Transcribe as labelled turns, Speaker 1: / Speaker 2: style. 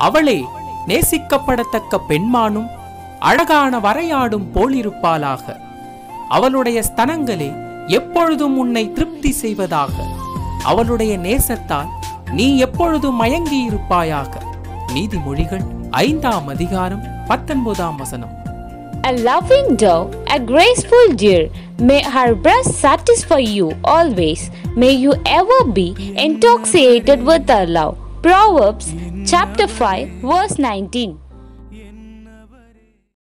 Speaker 1: அவளே நேசிக்கப்படத்தக்க பெண்மானும் அழகான வரையாடும் போலிருப்பாளாக அவளுடைய ஸ்தனங்களே எப்பொழுதும் உன்னை திருப்தி செய்வதாக அவளுடைய நேசத்தால் நீ எப்பொழுதும் மயங்கி இருப்பாயாக நீதிமொழிகள் ஐந்தாம் அதிகாரம் பத்தொன்பதாம் வசனம்
Speaker 2: A loving dove, a graceful deer, may her breast satisfy you always. May you ever be intoxicated with her love. Proverbs chapter 5, verse 19.